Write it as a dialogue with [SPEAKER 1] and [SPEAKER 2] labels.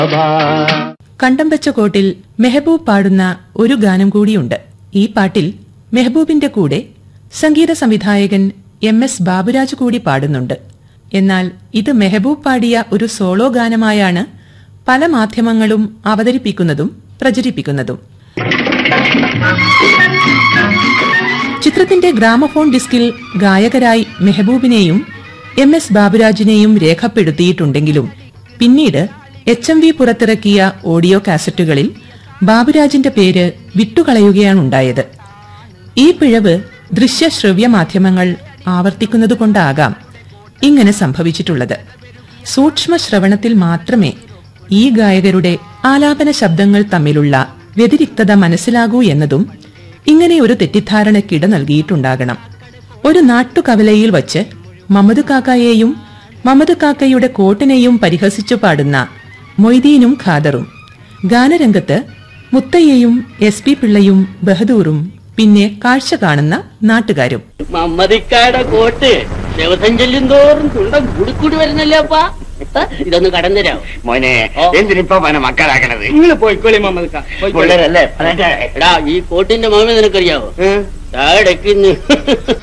[SPEAKER 1] കണ്ടംപച്ച കോട്ടിൽ മെഹബൂബ് പാടുന്ന ഒരു ഗാനം കൂടിയുണ്ട് ഈ പാട്ടിൽ മെഹബൂബിന്റെ കൂടെ സംഗീത സംവിധായകൻ എം എസ് ബാബുരാജ് കൂടി പാടുന്നുണ്ട് എന്നാൽ ഇത് മെഹബൂബ് പാടിയ ഒരു സോളോ ഗാനമായാണ് പല മാധ്യമങ്ങളും അവതരിപ്പിക്കുന്നതും പ്രചരിപ്പിക്കുന്നതും ചിത്രത്തിന്റെ ഗ്രാമഫോൺ ഡിസ്കിൽ ഗായകരായി മെഹബൂബിനെയും എം എസ് ബാബുരാജിനെയും രേഖപ്പെടുത്തിയിട്ടുണ്ടെങ്കിലും പിന്നീട് എച്ച് എം വി പുറത്തിറക്കിയ ഓഡിയോ കാസറ്റുകളിൽ ബാബുരാജിന്റെ പേര് വിട്ടുകളയുകയാണുണ്ടായത് ഈ പിഴവ് ദൃശ്യ ശ്രവ്യ മാധ്യമങ്ങൾ ആവർത്തിക്കുന്നതുകൊണ്ടാകാം ഇങ്ങനെ സംഭവിച്ചിട്ടുള്ളത് സൂക്ഷ്മ ശ്രവണത്തിൽ മാത്രമേ ഈ ഗായകരുടെ ആലാപന ശബ്ദങ്ങൾ തമ്മിലുള്ള വ്യതിരിക്തത മനസ്സിലാകൂ എന്നതും ഇങ്ങനെ ഒരു തെറ്റിദ്ധാരണയ്ക്കിട നൽകിയിട്ടുണ്ടാകണം ഒരു നാട്ടുകവലയിൽ വച്ച് മമദ് കാക്കയെയും മമദ് കാക്കയുടെ കോട്ടിനെയും പരിഹസിച്ചു പാടുന്ന മൊയ്തീനും ഖാദറും ഗാനരംഗത്ത് മുത്തയ്യയും എസ് പി പിള്ളയും ബഹദൂറും പിന്നെ കാഴ്ച കാണുന്ന നാട്ടുകാരും
[SPEAKER 2] മമ്മദിക്കായുടെ കോട്ട് ദിവസം ചെല്ലും തോറും തുണ്ടം കൂടിക്കൂടി വരുന്നല്ലേ അപ്പാ ഏ? ഇതൊന്ന് കടന്നുതരാമോ
[SPEAKER 3] മോനെ
[SPEAKER 2] ഓ.
[SPEAKER 3] എന്തിനിപ്പോ പന മക്കളാക്കണത്
[SPEAKER 2] നിങ്ങൾ പോയിക്കോളി മമ്മദിക്ക
[SPEAKER 3] പിള്ളേരല്ലേ
[SPEAKER 2] എടാ ഈ കോട്ടിന്റെ മാമ നിനക്കറിയാവോ താഴെക്കുന്നു